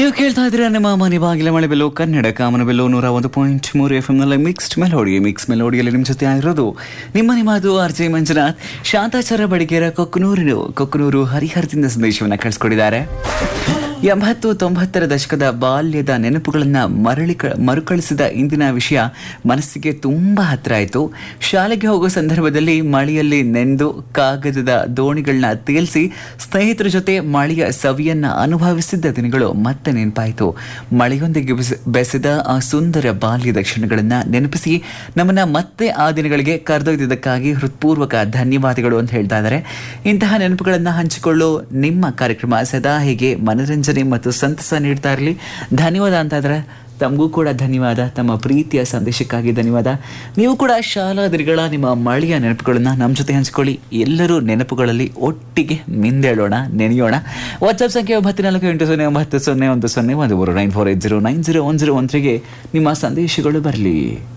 ನೀವು ಕೇಳ್ತಾ ಇದ್ದೀರಾ ನಿಮ್ಮ ಮನೆ ಬಾಗಿಲ ಮಳೆ ಬೆಲ್ಲು ಕನ್ನಡ ಕಾಮನ ಬೆಲ್ಲು ನೂರ ಒಂದು ಪಾಯಿಂಟ್ ಮೂರು ಎಫ್ ನಲ್ಲಿ ಮಿಕ್ಸ್ಡ್ ಮೆಲೋಡಿ ಮಿಕ್ಸ್ ಮೆಲೋಡಿಯಲ್ಲಿ ನಿಮ್ಮ ಜೊತೆ ಆಗಿರೋದು ನಿಮ್ಮ ನಿಮ್ಮದು ಆರ್ ಜೆ ಮಂಜುನಾಥ್ ಶಾಂತಾಚಾರ ಬಡಿಗೇರ ಕೊಕ್ಕನೂರು ಕೊಕ್ಕನೂರು ಹರಿಹರದಿಂದ ಸಂದೇಶವನ್ನು ಕಳಿಸ್ಕೊಟ್ಟಿದ್ದಾರೆ ಎಂಬತ್ತು ತೊಂಬತ್ತರ ದಶಕದ ಬಾಲ್ಯದ ನೆನಪುಗಳನ್ನು ಮರಳಿ ಕ- ಮರುಕಳಿಸಿದ ಇಂದಿನ ವಿಷಯ ಮನಸ್ಸಿಗೆ ತುಂಬಾ ಹತ್ರ ಆಯಿತು ಶಾಲೆಗೆ ಹೋಗೋ ಸಂದರ್ಭದಲ್ಲಿ ಮಳೆಯಲ್ಲಿ ನೆಂದು ಕಾಗದದ ದೋಣಿಗಳನ್ನ ತೇಲ್ಸಿ ಸ್ನೇಹಿತರ ಜೊತೆ ಮಳೆಯ ಸವಿಯನ್ನ ಅನುಭವಿಸಿದ್ದ ದಿನಗಳು ಮತ್ತೆ ನೆನಪಾಯಿತು ಮಳೆಯೊಂದಿಗೆ ಬೆಸ- ಬೆಸೆದ ಆ ಸುಂದರ ಬಾಲ್ಯದ ಕ್ಷಣಗಳನ್ನ ನೆನಪಿಸಿ ನಮ್ಮನ್ನ ಮತ್ತೆ ಆ ದಿನಗಳಿಗೆ ಕರೆದೊಯ್ದಿದ್ದಕ್ಕಾಗಿ ಹೃತ್ಪೂರ್ವಕ ಧನ್ಯವಾದಗಳು ಅಂತ ಹೇಳ್ತಾ ಇದ್ದಾರೆ ಇಂತಹ ನೆನಪುಗಳನ್ನ ಹಂಚಿಕೊಳ್ಳೋ ನಿಮ್ಮ ಕಾರ್ಯಕ್ರಮ ಸದಾ ಹೀಗೆ ಮನರಂಜನೆ ಮತ್ತು ಸಂತಸ ನೀಡ್ತಾ ಇರಲಿ ಧನ್ಯವಾದ ಅಂತ ಇದ್ರೆ ತಮಗೂ ಕೂಡ ಧನ್ಯವಾದ ತಮ್ಮ ಪ್ರೀತಿಯ ಸಂದೇಶಕ್ಕಾಗಿ ಧನ್ಯವಾದ ನೀವು ಕೂಡ ಶಾಲಾ ದಿನಗಳ ನಿಮ್ಮ ಮಳೆಯ ನೆನಪುಗಳನ್ನ ನಮ್ಮ ಜೊತೆ ಹಂಚಿಕೊಳ್ಳಿ ಎಲ್ಲರೂ ನೆನಪುಗಳಲ್ಲಿ ಒಟ್ಟಿಗೆ ಮಿಂದೇಳೋಣ ನೆನೆಯೋಣ ವಾಟ್ಸ್ಆಪ್ ಸಂಖ್ಯೆ ಒಂಬತ್ತು ನಾಲ್ಕು ಎಂಟು ಸೊನ್ನೆ ಒಂಬತ್ತು ಸೊನ್ನೆ ಒಂದು ಸೊನ್ನೆ ಒಂದು ಮೂರು nine four eight zero nine zero one zero one ತ್ರೀಗೆ ನಿಮ್ಮ ಸಂದೇಶಗಳು ಬರಲಿ